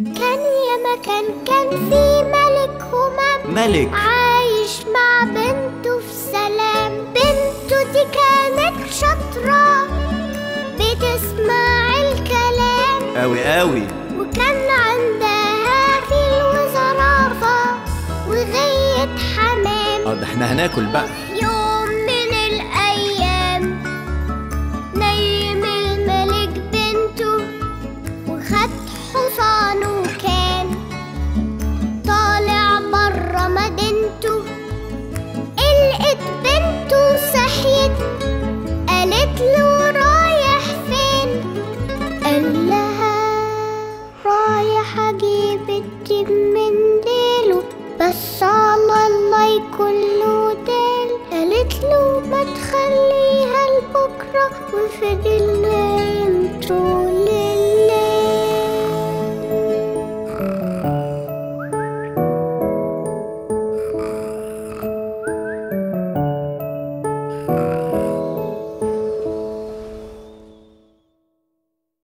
كان يا مكان كان في ملك همام ملك عايش مع بنته في سلام بنته دي كانت شاطرة بتسمع الكلام قوي قوي وكان عندها فيل وزرافة وغية حمام اه ده احنا هناكل بقى يوم من الأيام نيم الملك بنته وخد حصانه وكان طالع برا مدينته لقيت بنته صحيت قالت له رايح فين قال لها رايح اجيب الدب من ديله بس على الله يكون له ديل قالت له ما تخليها لبكره وفضل نايم طول